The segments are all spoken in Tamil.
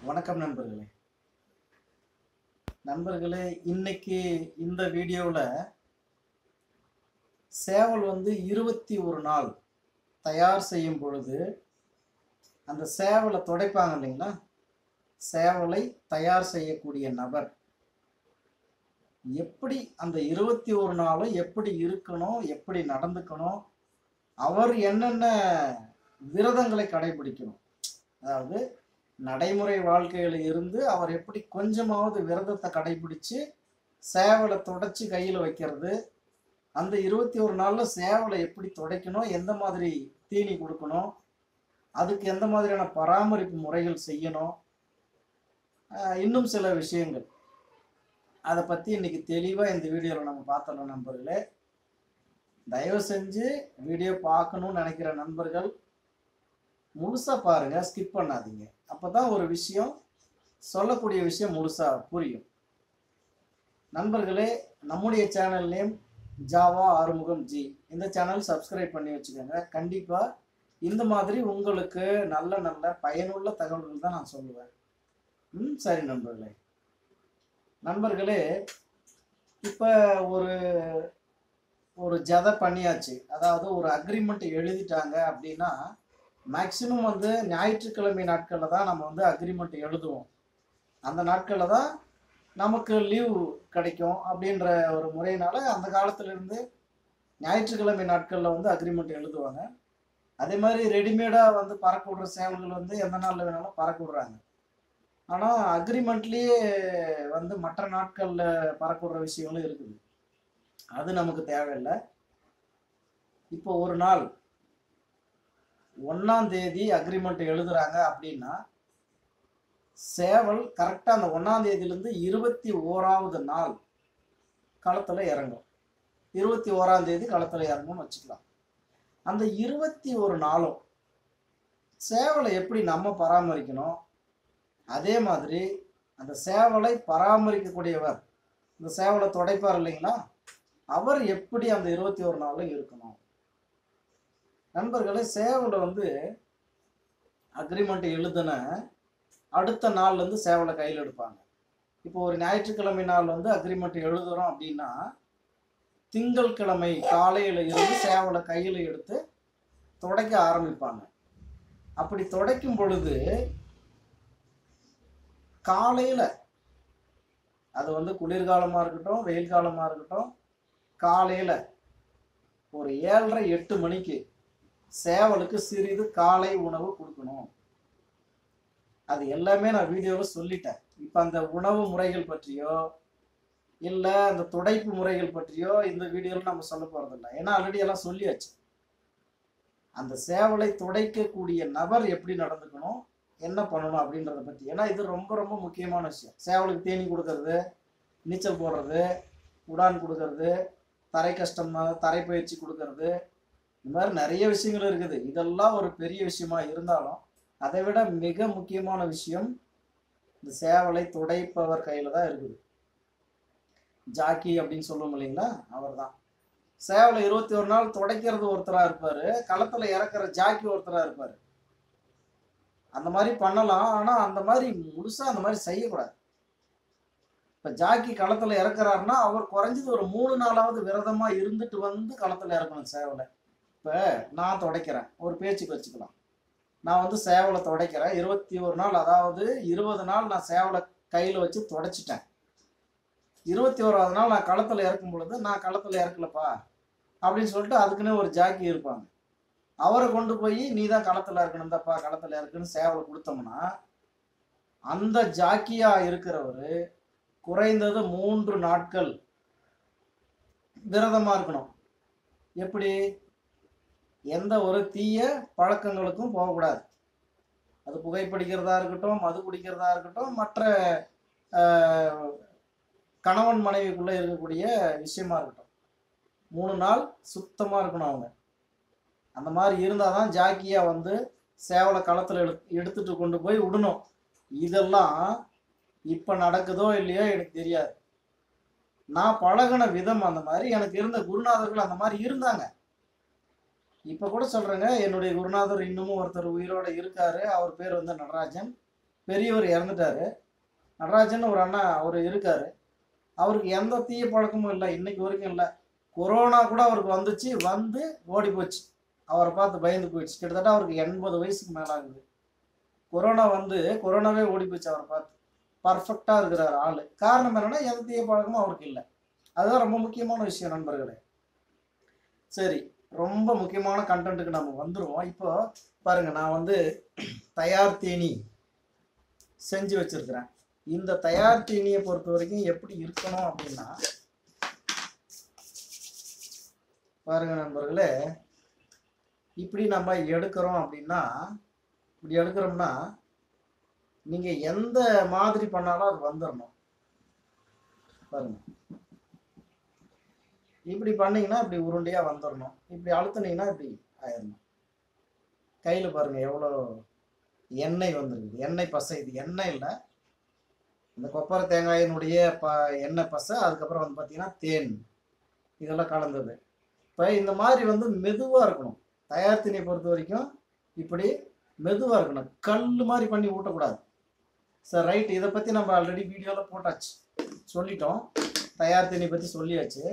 வணக்கம் நண்பர்களே நண்பர்களே இன்னைக்கு இந்த வீடியோவில் சேவல் வந்து இருபத்தி ஒரு நாள் தயார் செய்யும் பொழுது அந்த சேவலை துடைப்பாங்க இல்லைங்களா சேவலை தயார் செய்யக்கூடிய நபர் எப்படி அந்த இருபத்தி ஒரு நாளும் எப்படி இருக்கணும் எப்படி நடந்துக்கணும் அவர் என்னென்ன விரதங்களை கடைபிடிக்கணும் அதாவது நடைமுறை வாழ்க்கையில இருந்து அவர் எப்படி கொஞ்சமாவது விரதத்தை கடைபிடிச்சு சேவலை தொடச்சி கையில் வைக்கிறது அந்த இருபத்தி ஒரு நாளில் சேவலை எப்படி துடைக்கணும் எந்த மாதிரி தீனி கொடுக்கணும் அதுக்கு எந்த மாதிரியான பராமரிப்பு முறைகள் செய்யணும் ஆஹ் இன்னும் சில விஷயங்கள் அதை பற்றி இன்னைக்கு தெளிவாக இந்த வீடியோவில் நம்ம பார்த்தோம் நண்பர்களே தயவு செஞ்சு வீடியோ பார்க்கணும்னு நினைக்கிற நண்பர்கள் முழுசா பாருங்க ஸ்கிப் பண்ணாதீங்க அப்பதான் ஒரு விஷயம் சொல்லக்கூடிய விஷயம் முழுசா புரியும் நண்பர்களே நம்முடைய channel name Java Arumugam ji இந்த சேனல் சப்ஸ்கிரைப் பண்ணி வச்சுக்கோங்க கண்டிப்பா இந்த மாதிரி உங்களுக்கு நல்ல நல்ல பயனுள்ள தகவல்கள் தான் நான் சொல்லுவேன் ம் சரி நண்பர்களே நண்பர்களே இப்போ ஒரு ஒரு ஜதை பண்ணியாச்சு அதாவது ஒரு அக்ரிமெண்ட் எழுதிட்டாங்க அப்படின்னா மேக்சிமம் வந்து ஞாயிற்றுக்கிழமை நாட்களில் தான் நம்ம வந்து அக்ரிமெண்ட் எழுதுவோம் அந்த நாட்களில் தான் நமக்கு லீவ் கிடைக்கும் அப்படின்ற ஒரு முறையினால அந்த காலத்துல இருந்து ஞாயிற்றுக்கிழமை நாட்களில் வந்து அக்ரிமெண்ட் எழுதுவாங்க அதே மாதிரி ரெடிமேடாக வந்து பறக்க விடுற சேவல்கள் வந்து எந்த நாளில் வேணாலும் பறக்க விடுறாங்க ஆனால் அக்ரிமெண்ட்லேயே வந்து மற்ற நாட்களில் பறக்க விடுற விஷயங்களும் இருக்குது அது நமக்கு தேவையில்லை இப்போ ஒரு நாள் ஒன்றாம் தேதி அக்ரிமெண்ட் எழுதுறாங்க அப்படின்னா சேவல் கரெக்டாக அந்த ஒன்றாம் தேதியிலேருந்து இருபத்தி ஓராவது நாள் களத்தில் இறங்கும் இருபத்தி ஓராம் தேதி களத்தில் இறங்கும்னு வச்சுக்கலாம் அந்த இருபத்தி ஒரு நாளும் சேவலை எப்படி நம்ம பராமரிக்கணும் அதே மாதிரி அந்த சேவலை பராமரிக்கக்கூடியவர் இந்த சேவலை துடைப்பார் இல்லைங்களா அவர் எப்படி அந்த இருபத்தி ஒரு நாளும் இருக்கணும் நண்பர்களே சேவலை வந்து அக்ரிமெண்ட் எழுதின அடுத்த நாள்லேருந்து சேவலை கையில் எடுப்பாங்க இப்போ ஒரு ஞாயிற்றுக்கிழமை நாள் வந்து அக்ரிமெண்ட் எழுதுறோம் அப்படின்னா திங்கட்கிழமை காலையில் இருந்து சேவலை கையில் எடுத்து துடைக்க ஆரம்பிப்பாங்க அப்படி துடைக்கும் பொழுது காலையில் அது வந்து குளிர்காலமாக இருக்கட்டும் வெயில் காலமாக இருக்கட்டும் காலையில் ஒரு ஏழரை எட்டு மணிக்கு சேவலுக்கு சிறிது காலை உணவு கொடுக்கணும் அது எல்லாமே நான் வீடியோவில் சொல்லிட்டேன் இப்போ அந்த உணவு முறைகள் பற்றியோ இல்லை அந்த துடைப்பு முறைகள் பற்றியோ இந்த வீடியோவில் நம்ம சொல்ல போகிறதில்ல ஏன்னா ஆல்ரெடி எல்லாம் சொல்லியாச்சு அந்த சேவலை துடைக்கக்கூடிய நபர் எப்படி நடந்துக்கணும் என்ன பண்ணணும் அப்படின்றத பற்றி ஏன்னா இது ரொம்ப ரொம்ப முக்கியமான விஷயம் சேவலுக்கு தேனி கொடுக்கறது நீச்சல் போடுறது உடான் கொடுக்கறது தரை கஷ்டம்னா தரை பயிற்சி கொடுக்கறது இந்த மாதிரி நிறைய விஷயங்கள் இருக்குது இதெல்லாம் ஒரு பெரிய விஷயமா இருந்தாலும் அதை விட மிக முக்கியமான விஷயம் இந்த சேவலை துடைப்பவர் கையில தான் இருக்குது ஜாக்கி அப்படின்னு சொல்லுவோம் இல்லைங்களா அவர் தான் சேவலை இருபத்தி ஒரு நாள் துடைக்கிறது ஒருத்தரா இருப்பாரு களத்துல இறக்குற ஜாக்கி ஒருத்தரா இருப்பாரு அந்த மாதிரி பண்ணலாம் ஆனா அந்த மாதிரி முழுசா அந்த மாதிரி செய்யக்கூடாது இப்ப ஜாக்கி களத்துல இறக்குறாருன்னா அவர் குறைஞ்சது ஒரு மூணு நாளாவது விரதமா இருந்துட்டு வந்து களத்துல இறக்கணும் சேவலை இப்போ நான் துடைக்கிறேன் ஒரு பேச்சுக்கு வச்சுக்கலாம் நான் வந்து சேவலை துடைக்கிறேன் இருபத்தி ஒரு நாள் அதாவது இருபது நாள் நான் சேவலை கையில் வச்சு துடைச்சிட்டேன் இருபத்தி ஓராவது நாள் நான் களத்தில் இறக்கும் பொழுது நான் களத்தில் இறக்கலப்பா அப்படின்னு சொல்லிட்டு அதுக்குன்னு ஒரு ஜாக்கி இருப்பாங்க அவரை கொண்டு போய் நீ தான் களத்தில் இருக்கணும் தப்பா களத்தில் இருக்குன்னு சேவலை கொடுத்தோம்னா அந்த ஜாக்கியா இருக்கிறவர் குறைந்தது மூன்று நாட்கள் விரதமாக இருக்கணும் எப்படி எந்த ஒரு தீய பழக்கங்களுக்கும் போகக்கூடாது அது புகைப்பிடிக்கிறதா இருக்கட்டும் மது குடிக்கிறதா இருக்கட்டும் மற்ற ஆஹ், கணவன் மனைவிக்குள்ளே இருக்கக்கூடிய விஷயமா இருக்கட்டும் மூணு நாள் சுத்தமாக இருக்கணும் அவங்க அந்த மாதிரி இருந்தால் தான் ஜாக்கியாக வந்து சேவலை களத்தில் எடு எடுத்துட்டு கொண்டு போய் விடணும் இதெல்லாம் இப்போ நடக்குதோ இல்லையோ எனக்கு தெரியாது நான் பழகின விதம் அந்த மாதிரி எனக்கு இருந்த குருநாதர்கள் அந்த மாதிரி இருந்தாங்க இப்போ கூட சொல்கிறேங்க என்னுடைய குருநாதர் இன்னமும் ஒருத்தர் உயிரோட இருக்காரு அவர் பேர் வந்து நடராஜன் பெரியவர் இறந்துட்டாரு நடராஜன் ஒரு அண்ணா அவர் இருக்காரு அவருக்கு எந்த தீய பழக்கமும் இல்லை இன்னைக்கு வரைக்கும் இல்லை கொரோனா கூட அவருக்கு வந்துச்சு வந்து ஓடி போச்சு அவரை பார்த்து பயந்து போயிடுச்சு கிட்டத்தட்ட அவருக்கு எண்பது வயசுக்கு மேல ஆகுது கொரோனா வந்து கொரோனாவே ஓடி போச்சு அவரை பார்த்து பர்ஃபெக்டாக இருக்கிறார் ஆள் காரணம் என்னன்னா எந்த தீய பழக்கமும் அவருக்கு இல்லை அதுதான் ரொம்ப முக்கியமான விஷயம் நண்பர்களே சரி ரொம்ப முக்கியமான கண்டென்ட்டுக்கு நம்ம வந்துருவோம் இப்போ பாருங்க நான் வந்து தயார் தீனி செஞ்சு வச்சிருக்கிறேன் இந்த தயார் தீனியை பொறுத்த வரைக்கும் எப்படி இருக்கணும் அப்படின்னா பாருங்க நண்பர்களே இப்படி நம்ம எடுக்கிறோம் அப்படின்னா இப்படி எடுக்கிறோம்னா நீங்க எந்த மாதிரி பண்ணாலும் அது வந்துடணும் பாருங்க இப்படி பண்ணீங்கன்னா இப்படி உருண்டையா வந்துடணும் இப்படி அழுத்துனீங்கன்னா இப்படி ஆயிடணும் கையில பாருங்க எவ்வளோ எண்ணெய் வந்துருக்குது எண்ணெய் பசை இது எண்ணெய் இல்லை இந்த கொப்பரை தேங்காயினுடைய ப எண்ணெய் பசை அதுக்கப்புறம் வந்து பார்த்தீங்கன்னா தேன் இதெல்லாம் கலந்தது இப்போ இந்த மாதிரி வந்து மெதுவாக இருக்கணும் தயார் தீனியை பொறுத்த வரைக்கும் இப்படி மெதுவாக இருக்கணும் கல் மாதிரி பண்ணி ஊட்டக்கூடாது சார் ரைட் இதை பற்றி நம்ம ஆல்ரெடி வீடியோவில் போட்டாச்சு சொல்லிட்டோம் தயார் தீனி பற்றி சொல்லியாச்சு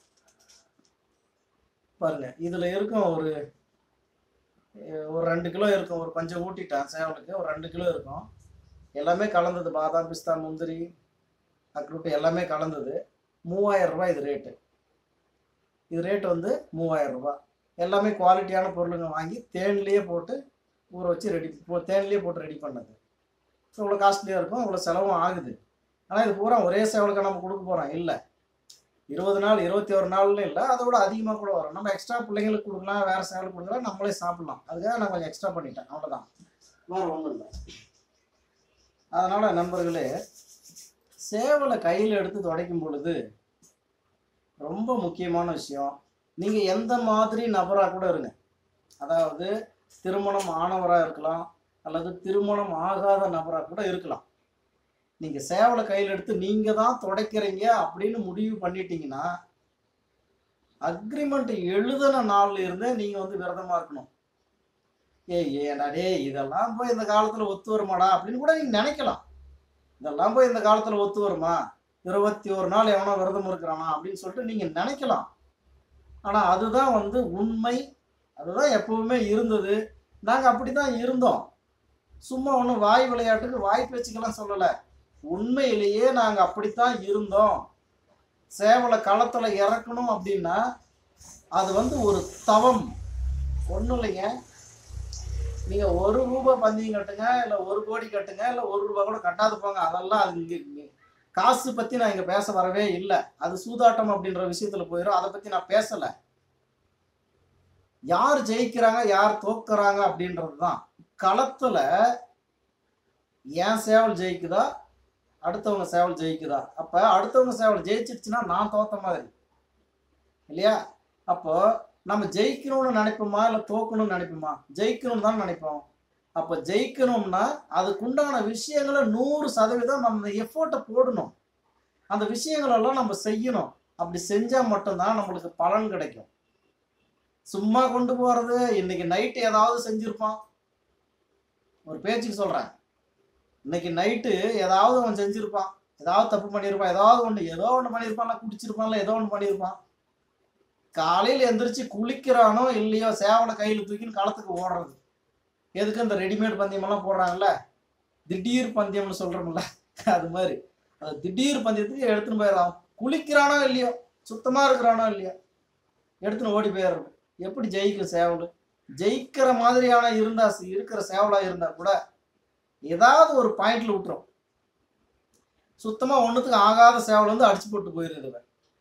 பாருங்க இதில் இருக்கும் ஒரு அஹ், ஒரு ரெண்டு கிலோ இருக்கும் ஒரு கொஞ்சம் ஊட்டிட்டேன் சேவலுக்கு ஒரு ரெண்டு கிலோ இருக்கும் எல்லாமே கலந்தது பாதாம் பிஸ்தா முந்திரி அக்ரூட் எல்லாமே கலந்தது மூவாயிரம் ரூபாய் இது ரேட்டு இது ரேட் வந்து மூவாயிரம் ரூபாய் எல்லாமே குவாலிட்டியான பொருளுங்க வாங்கி தேன்லேயே போட்டு ஊற வச்சு ரெடி தேன்லேயே போட்டு ரெடி பண்ணது ஸோ இவ்வளோ காஸ்ட்லியாக இருக்கும் இவ்வளோ செலவும் ஆகுது ஆனால் இது பூரா ஒரே சேவலுக்கு நம்ம கொடுக்க போகிறோம் இல்லை இருபது நாள் இருபத்தி ஒரு நாள்னு இல்லை அதை விட அதிகமாக கூட வரும் நம்ம எக்ஸ்ட்ரா பிள்ளைங்களுக்கு கொடுக்கலாம் வேறு சேவலுக்கு கொடுக்கலாம் நம்மளே சாப்பிடலாம் அதுக்காக நான் கொஞ்சம் எக்ஸ்ட்ரா பண்ணிட்டேன் அவ்வளோதான் வேறு ஒன்றும் இல்லை அதனால் நண்பர்களே சேவலை கையில் எடுத்து துடைக்கும் பொழுது ரொம்ப முக்கியமான விஷயம் நீங்கள் எந்த மாதிரி நபராக கூட இருங்க அதாவது திருமணம் ஆனவராக இருக்கலாம் அல்லது திருமணம் ஆகாத நபராக கூட இருக்கலாம் நீங்கள் சேவலை கையில் எடுத்து நீங்கள் தான் துடைக்கிறீங்க அப்படின்னு முடிவு பண்ணிட்டீங்கன்னா அக்ரிமெண்ட் எழுதின நாள்ல இருந்தே நீங்கள் வந்து விரதமாக இருக்கணும் ஏய் ஏடா டேய் இதெல்லாம் போய் இந்த காலத்தில் ஒத்து வருமாடா அப்படின்னு கூட நீங்கள் நினைக்கலாம் இதெல்லாம் போய் இந்த காலத்தில் ஒத்து வருமா இருபத்தி ஒரு நாள் எவனோ விரதம் இருக்கிறானா அப்படின்னு சொல்லிட்டு நீங்கள் நினைக்கலாம் ஆனால் அதுதான் வந்து உண்மை அதுதான் எப்பவுமே இருந்தது நாங்கள் அப்படி தான் இருந்தோம் சும்மா ஒன்றும் வாய் விளையாட்டுக்கு வாய் பேச்சுக்கெல்லாம் சொல்லலை உண்மையிலேயே நாங்கள் அப்படித்தான் இருந்தோம் சேவலை களத்தில் இறக்கணும் அப்படின்னா அது வந்து ஒரு தவம் ஒன்றும் இல்லைங்க நீங்கள் ஒரு ரூபாய் பந்தயம் கட்டுங்க இல்லை ஒரு கோடி கட்டுங்க இல்லை ஒரு ரூபாய் கூட கட்டாது போங்க அதெல்லாம் அது இங்கே இங்கே காசு பற்றி நான் இங்கே பேச வரவே இல்லை அது சூதாட்டம் அப்படின்ற விஷயத்தில் போயிடும் அதை பற்றி நான் பேசலை யார் ஜெயிக்கிறாங்க யார் தோக்குறாங்க அப்படின்றது தான் களத்தில் என் சேவல் ஜெயிக்குதா அடுத்தவங்க சேவல் ஜெயிக்குதா அப்போ அடுத்தவங்க சேவல் ஜெயிச்சிருச்சுன்னா நான் தோத்த மாதிரி இல்லையா அப்போ நம்ம ஜெயிக்கணும்னு நினைப்போமா இல்லை தோக்கணும்னு நினைப்போமா ஜெயிக்கணும்னு தான் நினைப்போம் அப்போ ஜெயிக்கணும்னா அதுக்குண்டான விஷயங்களை நூறு சதவீதம் நம்ம எஃபோர்ட்டை போடணும் அந்த விஷயங்களெல்லாம் நம்ம செய்யணும் அப்படி செஞ்சால் மட்டும்தான் நம்மளுக்கு பலன் கிடைக்கும் சும்மா கொண்டு போகிறது இன்னைக்கு நைட்டு ஏதாவது செஞ்சுருப்பான் ஒரு பேச்சுக்கு சொல்கிறேன் இன்னைக்கு நைட்டு ஏதாவது அவன் செஞ்சுருப்பான் ஏதாவது தப்பு பண்ணியிருப்பான் ஏதாவது ஒன்று ஏதோ ஒன்று பண்ணியிருப்பான்ல குடிச்சிருப்பான்ல ஏதோ ஒன்று பண்ணியிருப்பான் காலையில் எந்திரிச்சு குளிக்கிறானோ இல்லையோ சேவலை கையில் தூக்கின்னு களத்துக்கு ஓடுறது எதுக்கு இந்த ரெடிமேட் பந்தயமெல்லாம் போடுறாங்கல்ல திடீர் பந்தயம்னு சொல்கிறோம்ல அது மாதிரி அது திடீர் பந்தயத்துக்கு எடுத்துன்னு போயிடலாம் குளிக்கிறானோ இல்லையோ சுத்தமாக இருக்கிறானோ இல்லையோ எடுத்துன்னு ஓடி போயிடுறது எப்படி ஜெயிக்கும் சேவல் ஜெயிக்கிற மாதிரியான இருந்தா இருக்கிற சேவலா இருந்தா கூட ஏதாவது ஒரு பாயிண்ட்ல விட்டுரும் சுத்தமா ஒண்ணுத்துக்கு ஆகாத சேவல் வந்து அடிச்சு போட்டு போயிருது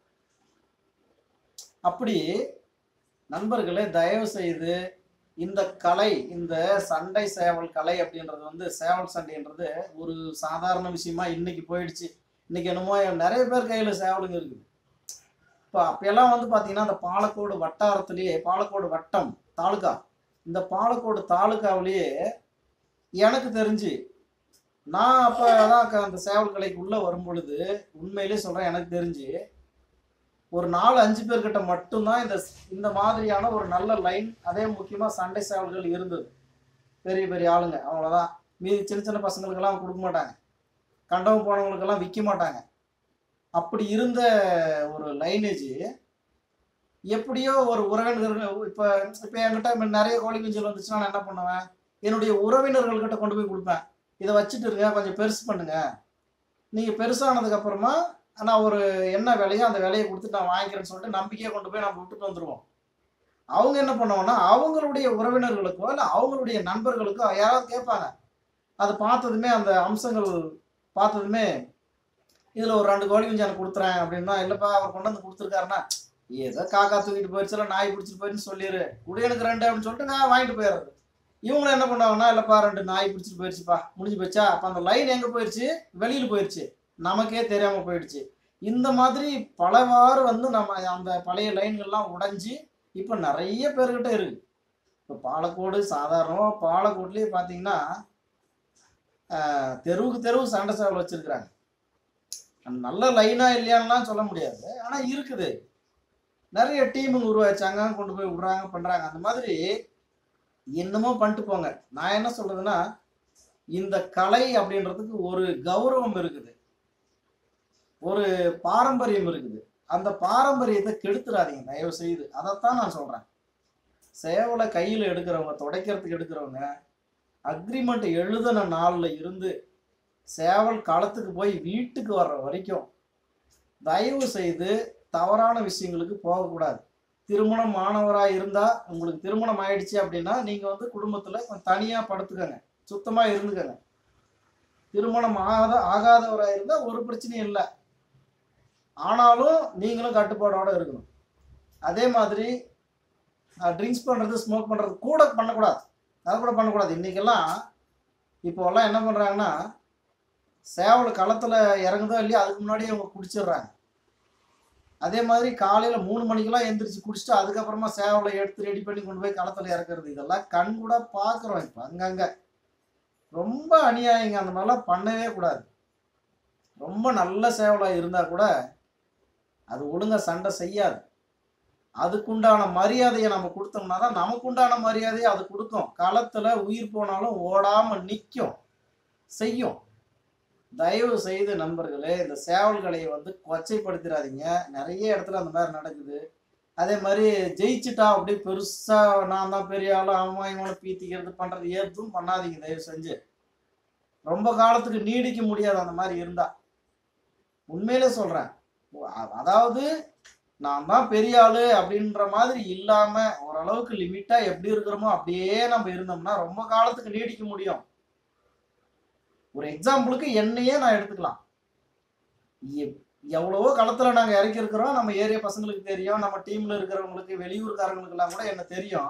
அப்படி நண்பர்களே தயவு செய்து இந்த கலை இந்த சண்டை சேவல் கலை அப்படின்றது வந்து சேவல் சண்டைன்றது ஒரு சாதாரண விஷயமா இன்னைக்கு போயிடுச்சு இன்னைக்கு என்னமோ நிறைய பேர் கையில சேவலுங்க இருக்குது இப்போ அப்பெல்லாம் வந்து பார்த்தீங்கன்னா அந்த பாலக்கோடு வட்டாரத்திலேயே பாலக்கோடு வட்டம் தாலுகா இந்த பாலக்கோடு தாலுகாவிலேயே எனக்கு தெரிஞ்சு நான் அப்போ தான் க- அந்த சேவல் கலைக்கு உள்ளே வரும் பொழுது உண்மையிலே சொல்கிறேன் எனக்கு தெரிஞ்சு ஒரு நாலு அஞ்சு பேர்கிட்ட மட்டும்தான் இந்த இந்த மாதிரியான ஒரு நல்ல லைன் அதே முக்கியமாக சண்டை சேவல்கள் இருந்தது பெரிய பெரிய ஆளுங்க அவ்வளோதான் மீதி சின்ன சின்ன பசங்களுக்கெல்லாம் கொடுக்க மாட்டாங்க கண்டவன் போனவங்களுக்கெல்லாம் விற்க மாட்டாங்க அப்படி இருந்த ஒரு லைனேஜ் எப்படியோ ஒரு உறவினர்கள் இப்போ இப்போ என்கிட்ட இப்ப நிறைய கோழி குஞ்சல் வந்துச்சுன்னா நான் என்ன பண்ணுவேன் என்னுடைய உறவினர்கள்கிட்ட கொண்டு போய் கொடுப்பேன் இதை வச்சுட்டு இருங்க கொஞ்சம் பெருசு பண்ணுங்க நீங்கள் பெருசானதுக்கு அப்புறமா நான் ஒரு என்ன விலையோ அந்த விலையை கொடுத்துட்டு நான் வாங்கிக்கிறேன்னு சொல்லிட்டு நம்பிக்கையை கொண்டு போய் நம்ம விட்டுட்டு வந்துடுவோம் அவங்க என்ன பண்ணுவாங்கன்னா அவங்களுடைய உறவினர்களுக்கோ இல்லை அவங்களுடைய நண்பர்களுக்கோ யாராவது கேட்பாங்க அதை பார்த்ததுமே அந்த அம்சங்கள் பார்த்ததுமே இதில் ஒரு ரெண்டு கோழி குஞ்சு எனக்கு கொடுத்துறேன் அப்படின்னா இல்லைப்பா அவர் கொண்டு வந்து கொடுத்துருக்காருன்னா ஏதோ காக்கா தூக்கிட்டு போயிடுச்சு இல்லை நாய் பிடிச்சிட்டு போயிடுன்னு சொல்லிடு குடி எனக்கு ரெண்டு அப்படின்னு சொல்லிட்டு நான் வாங்கிட்டு போயிடுறது இவங்களும் என்ன பண்ணுவாங்கன்னா இல்லைப்பா ரெண்டு நாய் பிடிச்சிட்டு போயிடுச்சுப்பா முடிஞ்சு போச்சா அப்போ அந்த லைன் எங்கே போயிடுச்சு வெளியில் போயிடுச்சு நமக்கே தெரியாமல் போயிடுச்சு இந்த மாதிரி பலவாறு வந்து நம்ம அந்த பழைய லைன்கள்லாம் உடைஞ்சு இப்போ நிறைய பேர்கிட்ட இருக்கு இப்போ பாலக்கோடு சாதாரணமாக பாலக்கோட்லேயே பார்த்தீங்கன்னா ஆஹ், தெருவுக்கு தெருவு சண்டை சேவல் வச்சிருக்கிறாங்க நல்ல லைனா இல்லையான்லாம் சொல்ல முடியாது ஆனால் இருக்குது நிறைய டீமுங்க உருவாச்சாங்க கொண்டு போய் விடுறாங்க பண்ணுறாங்க அந்த மாதிரி என்னமோ பண்ணிட்டு போங்க நான் என்ன சொல்றதுன்னா இந்த கலை அப்படின்றதுக்கு ஒரு கௌரவம் இருக்குது ஒரு பாரம்பரியம் இருக்குது அந்த பாரம்பரியத்தை கெடுத்துறாதீங்க தயவு செய்து அதைத்தான் நான் சொல்றேன் சேவலை கையில் எடுக்கிறவங்க துடைக்கிறதுக்கு எடுக்கிறவங்க அக்ரிமெண்ட் எழுதின நாளில் இருந்து சேவல் களத்துக்கு போய் வீட்டுக்கு வர்ற வரைக்கும் தயவு செய்து தவறான விஷயங்களுக்கு போகக்கூடாது திருமணம் மாணவராக இருந்தால் உங்களுக்கு திருமணம் ஆயிடுச்சு அப்படின்னா நீங்கள் வந்து குடும்பத்தில் கொஞ்சம் தனியாக படுத்துக்கங்க சுத்தமாக இருந்துக்கங்க திருமணம் ஆகாத ஆகாதவராக இருந்தால் ஒரு பிரச்சனையும் இல்லை ஆனாலும் நீங்களும் கட்டுப்பாடோட இருக்கணும் அதே மாதிரி ட்ரிங்க்ஸ் பண்ணுறது ஸ்மோக் பண்ணுறது கூட பண்ணக்கூடாது அது கூட பண்ணக்கூடாது இன்றைக்கெல்லாம் இப்போல்லாம் என்ன பண்ணுறாங்கன்னா சேவல் களத்தில் இறங்குதோ இல்லையோ அதுக்கு முன்னாடியே அவங்க குடிச்சிடுறாங்க அதே மாதிரி காலையில் மூணு மணிக்கெல்லாம் எந்திரிச்சு குடிச்சிட்டு அதுக்கப்புறமா சேவலை எடுத்து ரெடி பண்ணி கொண்டு போய் களத்தில் இறக்குறது இதெல்லாம் கண் கூட பார்க்குறோம் இப்போ அங்கங்கே ரொம்ப அநியாயங்க அந்த மாதிரிலாம் பண்ணவே கூடாது ரொம்ப நல்ல சேவலாக இருந்தால் கூட அது ஒழுங்கா சண்டை செய்யாது அதுக்குண்டான மரியாதையை நம்ம கொடுத்தோம்னா தான் நமக்குண்டான மரியாதையை அது கொடுக்கும் களத்தில் உயிர் போனாலும் ஓடாமல் நிற்கும் செய்யும் தயவு செய்து நண்பர்களே இந்த சேவல்களையை வந்து கொச்சைப்படுத்திடாதீங்க நிறைய இடத்துல அந்த மாதிரி நடக்குது அதே மாதிரி ஜெயிச்சுட்டா அப்படியே பெருசாக நான் தான் பெரிய ஆளு அவன் இவனை பீத்திக்கிறது பண்ணுறது எதுவும் பண்ணாதீங்க தயவு செஞ்சு ரொம்ப காலத்துக்கு நீடிக்க முடியாது அந்த மாதிரி இருந்தா உண்மையிலே சொல்கிறேன் அதாவது நான் தான் பெரிய ஆளு அப்படின்ற மாதிரி இல்லாம ஓரளவுக்கு லிமிட்டா எப்படி இருக்கிறோமோ அப்படியே நம்ம இருந்தோம்னா ரொம்ப காலத்துக்கு நீடிக்க முடியும் ஒரு எக்ஸாம்பிளுக்கு என்னையே நான் எடுத்துக்கலாம் எ- எவ்வளவோ களத்துல நாங்க இறக்கி இருக்கிறோம் நம்ம ஏரியா பசங்களுக்கு தெரியும் நம்ம டீம்ல இருக்கிறவங்களுக்கு வெளியூர்காரங்களுக்கு எல்லாம் கூட என்ன தெரியும்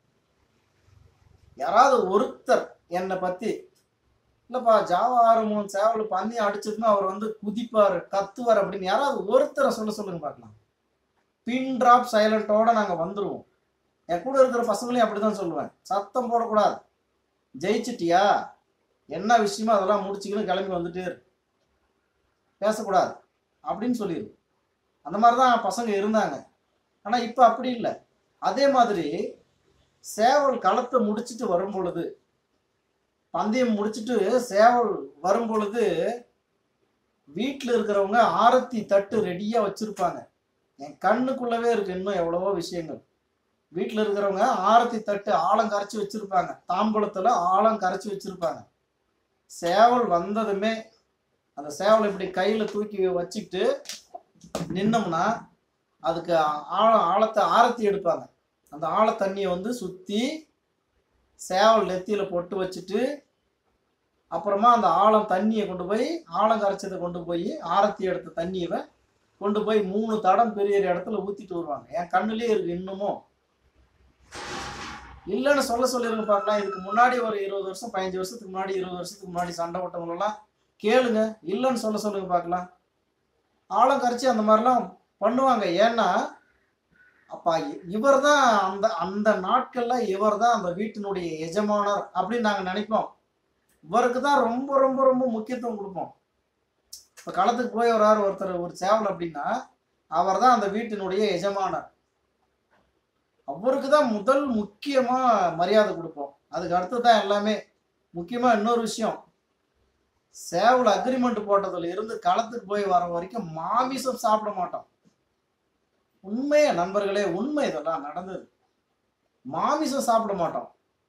யாராவது ஒருத்தர் என்னை பத்தி இல்லப்பா ஜாவா ஆறு மூணு சேவல் பன்னி அடிச்சதுன்னா அவர் வந்து குதிப்பாரு கத்துவார் அப்படின்னு யாராவது ஒருத்தரை சொல்ல சொல்லுங்க பார்க்கலாம் பின் டிராப் சைலண்டோட நாங்கள் வந்துடுவோம் என் கூட இருக்கிற பசங்களையும் அப்படி தான் சொல்லுவேன் சத்தம் போடக்கூடாது ஜெயிச்சிட்டியா என்ன விஷயமோ அதெல்லாம் முடிச்சுக்கணும் கிளம்பி வந்துட்டே இரு பேசக்கூடாது அப்படின்னு சொல்லிடு அந்த மாதிரி தான் பசங்க இருந்தாங்க ஆனால் இப்போ அப்படி இல்லை அதே மாதிரி சேவல் களத்தை முடிச்சிட்டு வரும் பொழுது பந்தயம் முடிச்சிட்டு சேவல் வரும் பொழுது வீட்டில் இருக்கிறவங்க ஆரத்தி தட்டு ரெடியாக வச்சுருப்பாங்க என் கண்ணுக்குள்ளவே இருக்கு இன்னும் எவ்வளவோ விஷயங்கள் வீட்டில் இருக்கிறவங்க ஆரத்தி தட்டு ஆழம் கரைச்சி வச்சிருப்பாங்க தாம்பூலத்தில் ஆழம் கரைச்சி வச்சிருப்பாங்க சேவல் வந்ததுமே அந்த சேவல் இப்படி கையில் தூக்கி வச்சுக்கிட்டு நின்னோம்னா அதுக்கு ஆழம் ஆழத்தை ஆரத்தி எடுப்பாங்க அந்த ஆழ தண்ணியை வந்து சுற்றி சேவல் நெத்தியில் பொட்டு வச்சுட்டு அப்புறமா அந்த ஆழம் தண்ணியை கொண்டு போய் ஆழம் கரைச்சதை கொண்டு போய் ஆரத்தி எடுத்த தண்ணியை கொண்டு போய் மூணு தடம் பெரிய இடத்துல ஊத்திட்டு வருவாங்க என் கண்ணுலயே இருக்கு இன்னமும் இல்லைன்னு சொல்ல சொல்லிருங்க பார்க்கலாம் இதுக்கு முன்னாடி ஒரு இருபது வருஷம் பதினஞ்சு வருஷத்துக்கு முன்னாடி இருபது வருஷத்துக்கு முன்னாடி சண்டை போட்டவங்களெல்லாம் கேளுங்க இல்லைன்னு சொல்ல சொல்லுங்க பார்க்கலாம் ஆழம் கரைச்சி அந்த மாதிரிலாம் பண்ணுவாங்க ஏன்னா அப்பா இவர் தான் அந்த அந்த நாட்கள்ல இவர் தான் அந்த வீட்டினுடைய எஜமானர் அப்படின்னு நாங்கள் நினைப்போம் இவருக்கு தான் ரொம்ப ரொம்ப ரொம்ப முக்கியத்துவம் கொடுப்போம் இப்போ களத்துக்கு போய் வர்றாரு ஒருத்தர் ஒரு சேவல் அப்படின்னா அவர் தான் அந்த வீட்டினுடைய எஜமானர் அவருக்கு தான் முதல் முக்கியமாக மரியாதை கொடுப்போம் அதுக்கு அடுத்து தான் எல்லாமே முக்கியமாக இன்னொரு விஷயம் சேவல் அக்ரிமெண்ட் போட்டதுல இருந்து களத்துக்கு போய் வர வரைக்கும் மாமிசம் சாப்பிட மாட்டோம் உண்மையே நண்பர்களே உண்மை இதெல்லாம் நடந்தது மாமிசம் சாப்பிட மாட்டோம்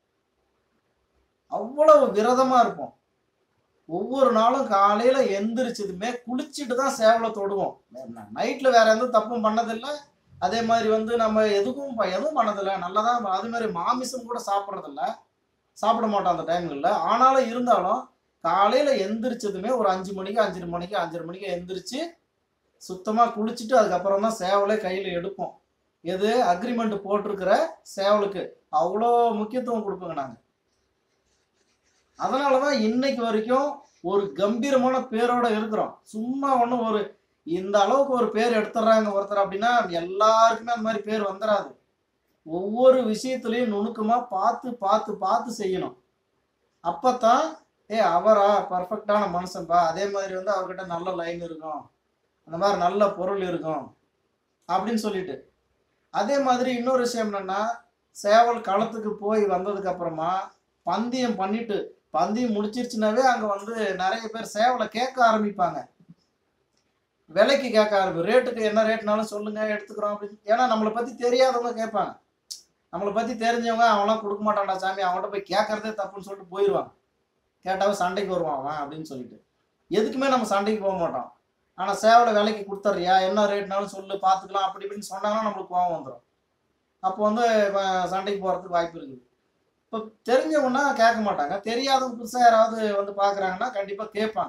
அவ்வளவு விரதமா இருப்போம் ஒவ்வொரு நாளும் காலையில எந்திரிச்சதுமே குளிச்சுட்டு தான் சேவலை தொடுவோம் நைட்ல வேற எந்த தப்பும் பண்ணதில்லை அதே மாதிரி வந்து நம்ம எதுக்கும் ப- எதுவும் பண்ணதில்லை நல்லா தான் அது மாதிரி மாமிசம் கூட சாப்பிட்றதில்ல சாப்பிட மாட்டோம் அந்த டைம்களில் ஆனாலும் இருந்தாலும் காலையில எந்திரிச்சதுமே ஒரு அஞ்சு மணிக்கு அஞ்சரை மணிக்கு அஞ்சரை மணிக்கு எந்திரிச்சு சுத்தமா குளிச்சுட்டு அதுக்கப்புறம் தான் சேவலை கையில எடுப்போம் எது அக்ரிமெண்ட் போட்டிருக்கிற சேவலுக்கு அவ்வளோ முக்கியத்துவம் கொடுப்போங்க நாங்க அதனாலதான் இன்னைக்கு வரைக்கும் ஒரு கம்பீரமான பேரோட இருக்கிறோம் சும்மா ஒன்றும் ஒரு இந்த அளவுக்கு ஒரு பேர் எடுத்துடுறாங்க ஒருத்தர் அப்படின்னா எல்லாருக்குமே அந்த மாதிரி பேர் வந்துடாது ஒவ்வொரு விஷயத்துலையும் நுணுக்கமா பார்த்து பார்த்து பார்த்து செய்யணும் அப்பதான் ஏ அவரா பர்ஃபெக்டான மனுஷன்பா அதே மாதிரி வந்து அவர்கிட்ட நல்ல லைன் இருக்கும் அந்த மாதிரி நல்ல பொருள் இருக்கும் அப்படின்னு சொல்லிட்டு அதே மாதிரி இன்னொரு விஷயம் என்னன்னா சேவல் களத்துக்கு போய் வந்ததுக்கு அப்புறமா பந்தயம் பண்ணிட்டு பந்தயம் முடிச்சிருச்சுனாவே அங்க வந்து நிறைய பேர் சேவலை கேட்க ஆரம்பிப்பாங்க விலைக்கு கேட்க ஆரம்பி ரேட்டுக்கு என்ன ரேட்னாலும் சொல்லுங்க எடுத்துக்கிறோம் அப்படின்னு ஏன்னா நம்மளை பத்தி தெரியாதவங்க கேட்பாங்க நம்மளை பத்தி தெரிஞ்சவங்க அவன்லாம் கொடுக்க மாட்டான்டா சாமி அவன்கிட்ட போய் கேட்கறதே தப்புன்னு சொல்லிட்டு போயிடுவாங்க கேட்டாவே சண்டைக்கு வருவான் அவன் அப்படின்னு சொல்லிட்டு எதுக்குமே நம்ம சண்டைக்கு போக மாட்டோம் ஆனா சேவலை விலைக்கு கொடுத்துட்றியா என்ன ரேட்னாலும் சொல்லு பார்த்துக்கலாம் அப்படி இப்படின்னு சொன்னாங்கன்னா நம்மளுக்கு கோவம் வந்துடும் அப்போ வந்து அஹ், சண்டைக்கு போறதுக்கு வாய்ப்பு இருக்குது இப்போ தெரிஞ்சவங்கன்னா கேட்க மாட்டாங்க தெரியாதவங்க புதுசாக யாராவது வந்து பார்க்குறாங்கன்னா கண்டிப்பாக கேட்பாங்க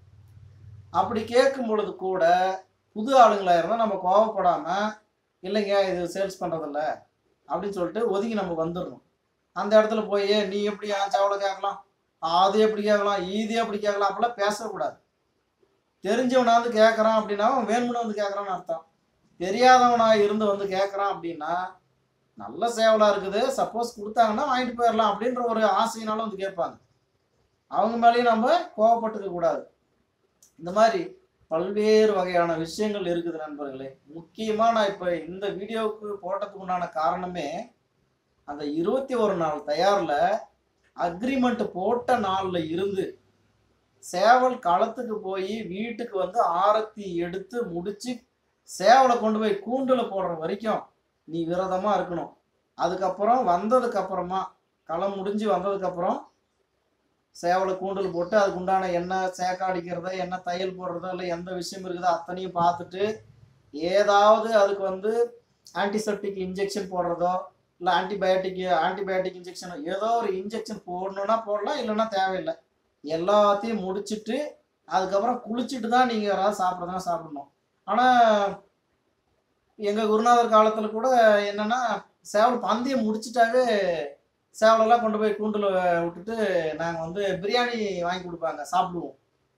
அப்படி கேட்கும் பொழுது கூட புது ஆளுங்களா இருந்தால் நம்ம கோவப்படாம இல்லைங்க இது சேல்ஸ் பண்ணுறதில்ல அப்படின்னு சொல்லிட்டு ஒதுங்கி நம்ம வந்துடணும் அந்த இடத்துல போய் நீ எப்படி என் சேவலை கேட்கலாம் அது எப்படி கேட்கலாம் இது எப்படி கேட்கலாம் அப்படிலாம் பேசக்கூடாது தெரிஞ்சவனாவது கேட்குறான் அப்படின்னா அவன் வேணும்னு வந்து கேட்குறான்னு அர்த்தம் தெரியாதவனா இருந்து வந்து கேட்குறான் அப்படின்னா நல்ல சேவலா இருக்குது சப்போஸ் கொடுத்தாங்கன்னா வாங்கிட்டு போயிடலாம் அப்படின்ற ஒரு ஆசையினால வந்து கேட்பாங்க அவங்க மேலேயும் நம்ம கோவப்பட்டுக்க கூடாது இந்த மாதிரி பல்வேறு வகையான விஷயங்கள் இருக்குது நண்பர்களே முக்கியமா நான் இப்ப இந்த வீடியோவுக்கு போட்டதுக்கு உண்டான காரணமே அந்த இருபத்தி ஒரு நாள் தயார்ல அக்ரிமெண்ட் போட்ட நாள்ல இருந்து சேவல் களத்துக்கு போய் வீட்டுக்கு வந்து ஆரத்தி எடுத்து முடிச்சு சேவலை கொண்டு போய் கூண்டுல போடுற வரைக்கும் நீ விரதமா இருக்கணும் அதுக்கப்புறம் வந்ததுக்கு அப்புறமா களம் முடிஞ்சு வந்ததுக்கு அப்புறம் சேவலை கூண்டல் போட்டு அதுக்கு உண்டான என்ன சேக்கா அடிக்கிறதோ என்ன தையல் போடுறதோ இல்லை எந்த விஷயம் இருக்குதோ அத்தனையும் பார்த்துட்டு ஏதாவது அதுக்கு வந்து ஆன்டிசெப்டிக் இன்ஜெக்ஷன் போடுறதோ இல்லை ஆன்டிபயோட்டிக் ஆன்டிபயோட்டிக் இன்ஜெக்ஷன் ஏதோ ஒரு இன்ஜெக்ஷன் போடணும்னா போடலாம் இல்லைன்னா தேவையில்லை எல்லாத்தையும் முடிச்சிட்டு அதுக்கப்புறம் குளிச்சுட்டு தான் நீங்கள் யாராவது சாப்பிட்றதுனா சாப்பிடணும் ஆனால் எங்கள் குருநாதர் காலத்தில் கூட என்னன்னா சேவல் பந்தயம் முடிச்சிட்டாவே சேவலெல்லாம் கொண்டு போய் கூண்டில் விட்டுட்டு நாங்கள் வந்து பிரியாணி வாங்கி கொடுப்பாங்க சாப்பிடுவோம்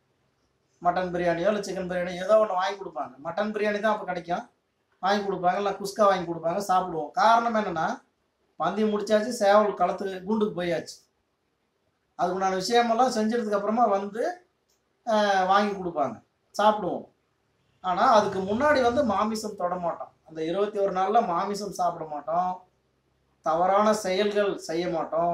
மட்டன் பிரியாணியோ இல்லை சிக்கன் பிரியாணியோ ஏதோ ஒன்று வாங்கி கொடுப்பாங்க மட்டன் பிரியாணி தான் அப்போ கிடைக்கும் வாங்கி கொடுப்பாங்க இல்லை குஸ்கா வாங்கி கொடுப்பாங்க சாப்பிடுவோம் காரணம் என்னன்னா பந்தயம் முடிச்சாச்சு சேவல் களத்துக்கு கூண்டுக்கு போயாச்சு அதுக்குண்டான விஷயமெல்லாம் செஞ்சதுக்கு அப்புறமா வந்து ஆஹ், வாங்கி கொடுப்பாங்க சாப்பிடுவோம் ஆனால் அதுக்கு முன்னாடி வந்து மாமிசம் தொட மாட்டோம் அந்த இருபத்தி ஒரு நாளில் மாமிசம் சாப்பிட மாட்டோம் தவறான செயல்கள் செய்ய மாட்டோம்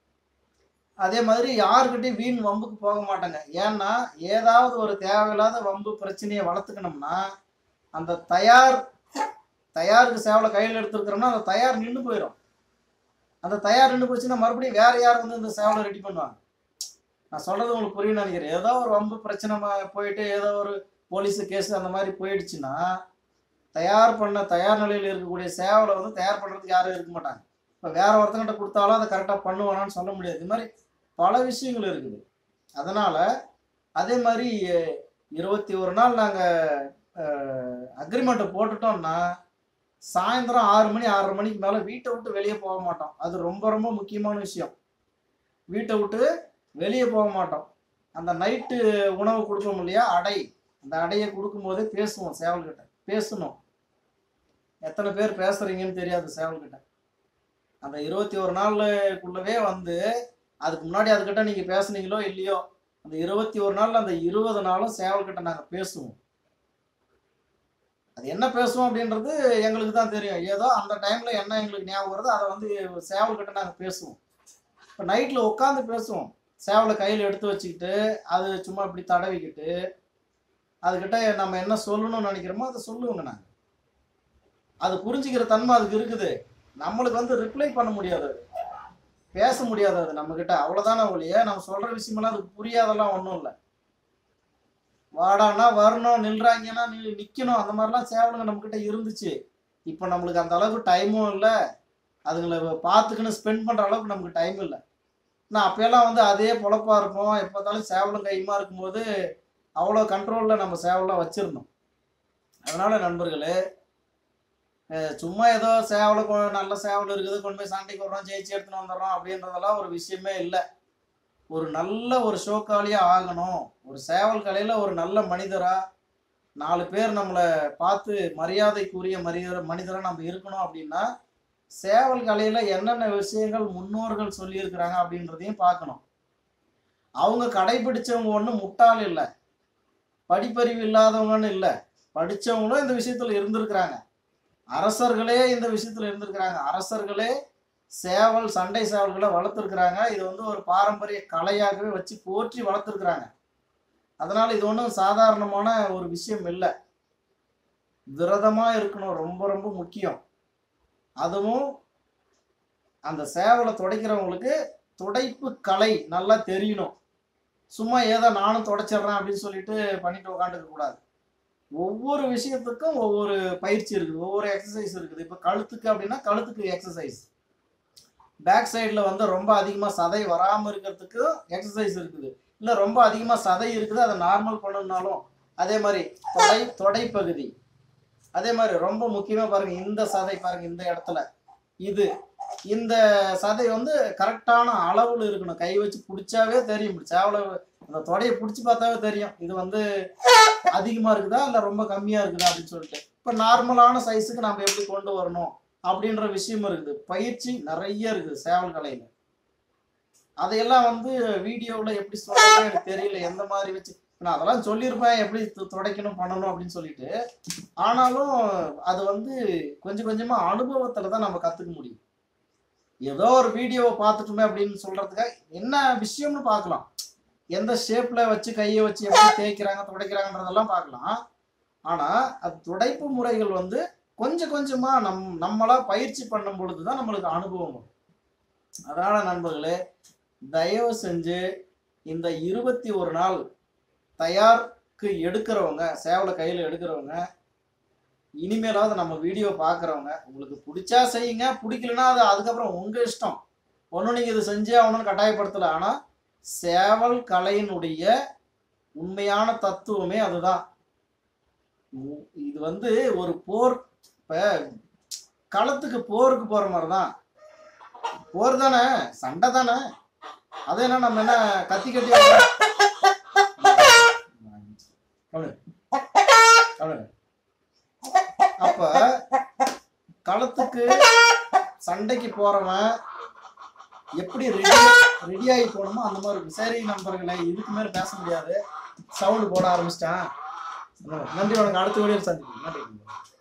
அதே மாதிரி யாருக்கிட்டையும் வீண் வம்புக்கு போக மாட்டாங்க ஏன்னா ஏதாவது ஒரு தேவையில்லாத வம்பு பிரச்சனையை வளர்த்துக்கணும்னா அந்த தயார் தயாருக்கு சேவலை கையில் எடுத்துருக்கிறோம்னா அந்த தயார் நின்று போயிடும் அந்த தயார் நின்று போச்சுன்னா மறுபடியும் வேற யார் வந்து இந்த சேவலை ரெடி பண்ணுவாங்க நான் சொல்றது உங்களுக்கு புரியும் நினைக்கிறேன் ஏதோ ஒரு வம்பு பிரச்சனை ம- போயிட்டு ஏதோ ஒரு போலீஸ் கேஸ் அந்த மாதிரி போயிடுச்சுன்னா தயார் பண்ண தயார் நிலையில் இருக்கக்கூடிய சேவலை வந்து தயார் பண்ணுறதுக்கு யாரும் இருக்க மாட்டாங்க இப்போ வேற ஒருத்தங்கிட்ட கொடுத்தாலும் அதை கரெக்டாக பண்ணுவானான்னு சொல்ல முடியாது இது மாதிரி பல விஷயங்கள் இருக்குது அதனால அதே மாதிரி இருபத்தி ஒரு நாள் நாங்கள் அக்ரிமெண்ட்டை போட்டுட்டோம்னா சாயந்தரம் ஆறு மணி ஆறரை மணிக்கு மேலே வீட்டை விட்டு வெளியே போக மாட்டோம் அது ரொம்ப ரொம்ப முக்கியமான விஷயம் வீட்டை விட்டு வெளியே போக மாட்டோம் அந்த நைட்டு உணவு கொடுப்போம் இல்லையா அடை அந்த அடையை கொடுக்கும்போதே பேசுவோம் சேவல்கிட்ட பேசணும் எத்தனை பேர் பேசுறீங்கன்னு தெரியாது சேவல்கிட்ட அந்த இருபத்தி ஒரு நாளுக்குள்ளவே வந்து அதுக்கு முன்னாடி அதுக்கிட்ட நீங்க பேசுனீங்களோ இல்லையோ அந்த இருபத்தி ஒரு நாள்ல அந்த இருபது நாளும் சேவல்கிட்ட நாங்க பேசுவோம் அது என்ன பேசுவோம் அப்படின்றது எங்களுக்கு தான் தெரியும் ஏதோ அந்த டைம்ல என்ன எங்களுக்கு ஞாபகம் வருதோ அதை வந்து சேவல்கிட்ட நாங்க பேசுவோம் இப்போ நைட்ல உட்காந்து பேசுவோம் சேவலை கையில் எடுத்து வச்சுக்கிட்டு அது சும்மா இப்படி தடவிக்கிட்டு அதுக்கிட்ட நம்ம என்ன சொல்லணும்னு நினைக்கிறோமோ அதை சொல்லுவோங்க நாங்கள் அது புரிஞ்சுக்கிற தன்மை அதுக்கு இருக்குது நம்மளுக்கு வந்து ரிப்ளை பண்ண முடியாது அது. பேச முடியாது அது நம்மக்கிட்ட அவ்வளோதானே ஒழிய நம்ம சொல்கிற விஷயமெல்லாம் அதுக்கு புரியாதெல்லாம் ஒன்றும் இல்லை வாடான்னா வரணும் நில்றாங்கன்னா நீ நிற்கணும் அந்த மாதிரிலாம் சேவலுங்க நம்மக்கிட்ட இருந்துச்சு இப்போ நம்மளுக்கு அந்த அளவுக்கு டைமும் இல்லை அதுங்களை பார்த்துக்கின்னு ஸ்பெண்ட் பண்ணுற அளவுக்கு நமக்கு டைம் இல்லை நான் அப்போல்லாம் வந்து அதே பொழப்பா இருப்போம் எப்போ பார்த்தாலும் சேவலும் கையுமா இருக்கும்போது அவ்வளோ கண்ட்ரோலில் நம்ம சேவலாம் வச்சுருந்தோம் அதனால் நண்பர்களே அஹ் சும்மா ஏதோ சேவலை கொ- நல்ல சேவல் இருக்குது கொண்டு போய் சண்டைக்கு வர்றோம் ஜெயிச்சு எடுத்துன்னு வந்துடுறோம் அப்படின்றதெல்லாம் ஒரு விஷயமே இல்லை ஒரு நல்ல ஒரு ஷோக்காலியாக ஆகணும் ஒரு சேவல் கலையில் ஒரு நல்ல மனிதரா நாலு பேர் நம்மளை பார்த்து மரியாதைக்குரிய மனிதர மனிதராக நம்ம இருக்கணும் அப்படின்னா சேவல் கலையில் என்னென்ன விஷயங்கள் முன்னோர்கள் சொல்லியிருக்கிறாங்க அப்படின்றதையும் பார்க்கணும் அவங்க கடைபிடிச்சவங்க ஒன்றும் முட்டாள் இல்லை படிப்பறிவு இல்லாதவங்கன்னு இல்லை படித்தவங்களும் இந்த விஷயத்தில் இருந்திருக்கிறாங்க அரசர்களே இந்த விஷயத்தில் இருந்திருக்கிறாங்க அரசர்களே சேவல் சண்டை சேவல்களை வளர்த்துருக்குறாங்க இது வந்து ஒரு பாரம்பரிய கலையாகவே வச்சு போற்றி வளர்த்துருக்குறாங்க அதனால இது ஒன்றும் சாதாரணமான ஒரு விஷயம் இல்லை விரதமா இருக்கணும் ரொம்ப ரொம்ப முக்கியம் அதுவும் அந்த சேவலை துடைக்கிறவங்களுக்கு துடைப்பு கலை நல்லா தெரியணும் சும்மா ஏதோ நானும் துடைச்சிடுறேன் அப்படின்னு சொல்லிட்டு பண்ணிட்டு உட்காந்துக்க கூடாது ஒவ்வொரு விஷயத்துக்கும் ஒவ்வொரு பயிற்சி இருக்குது ஒவ்வொரு எக்ஸசைஸ் இருக்குது இப்போ கழுத்துக்கு அப்படின்னா கழுத்துக்கு எக்ஸசைஸ் பேக் சைடில் வந்து ரொம்ப அதிகமாக சதை வராமல் இருக்கிறதுக்கு எக்ஸசைஸ் இருக்குது இல்லை ரொம்ப அதிகமாக சதை இருக்குது அதை நார்மல் பண்ணணும்னாலும் அதே மாதிரி தொடை தொடைப்பகுதி அதே மாதிரி ரொம்ப முக்கியமாக பாருங்க இந்த சதை பாருங்க இந்த இடத்துல இது இந்த சதை வந்து கரெக்டான அளவில் இருக்கணும் கை வச்சு பிடிச்சாவே தெரியும் இப்படி சேவலை அந்த தொடையை பிடிச்சி பார்த்தாவே தெரியும் இது வந்து அதிகமாக இருக்குதா இல்லை ரொம்ப கம்மியாக இருக்குதா அப்படின்னு சொல்லிட்டு இப்போ நார்மலான சைஸுக்கு நம்ம எப்படி கொண்டு வரணும் அப்படின்ற விஷயம் இருக்குது பயிற்சி நிறைய இருக்குது சேவல் கலையில் அதையெல்லாம் வந்து வீடியோவில் எப்படி சொல்றது எனக்கு தெரியல எந்த மாதிரி வச்சு நான் அதெல்லாம் சொல்லியிருப்பேன் எப்படி து- துடைக்கணும் பண்ணணும் அப்படின்னு சொல்லிட்டு ஆனாலும் அது வந்து கொஞ்சம் கொஞ்சமாக அனுபவத்தில் தான் நம்ம கற்றுக்க முடியும் ஏதோ ஒரு வீடியோவை பார்த்துட்டுமே அப்படின்னு சொல்கிறதுக்காக என்ன விஷயம்னு பார்க்கலாம் எந்த ஷேப்பில் வச்சு கையை வச்சு எப்படி தேய்க்கிறாங்க துடைக்கிறாங்கன்றதெல்லாம் பார்க்கலாம் ஆனால் அது துடைப்பு முறைகள் வந்து கொஞ்சம் கொஞ்சமாக நம் நம்மளா பயிற்சி பண்ணும் பொழுது தான் நம்மளுக்கு அனுபவம் வரும் அதனால நண்பர்களே தயவு செஞ்சு இந்த இருபத்தி ஒரு நாள் தயாருக்கு எடுக்கிறவங்க சேவலை கையில் எடுக்கிறவங்க இனிமேலாவது நம்ம வீடியோ பார்க்குறவங்க உங்களுக்கு பிடிச்சா செய்யுங்க பிடிக்கலனா அது அதுக்கப்புறம் உங்கள் இஷ்டம் ஒன்றும் நீங்கள் இது செஞ்சே ஆகணும்னு கட்டாயப்படுத்தலை ஆனால் சேவல் கலையினுடைய உண்மையான தத்துவமே அதுதான் உ- இது வந்து ஒரு போர் இப்போ களத்துக்கு போருக்கு போகிற மாதிரி தான் போர் தானே சண்டை தானே அது என்ன நம்ம என்ன கத்தி கட்டி கவனி. கவனி. அப்ப களத்துக்கு சண்டைக்கு போறவன் எப்படி ரெடி ரெடி ஆகி போகணுமோ அந்த மாதிரி இருக்கும் சரி நண்பர்களே இதுக்கு மேல பேச முடியாது சவுண்டு போட ஆரம்பிச்சிட்டேன் நன்றி வணக்கம் அடுத்த வீடியோ சந்திப்போம் நன்றி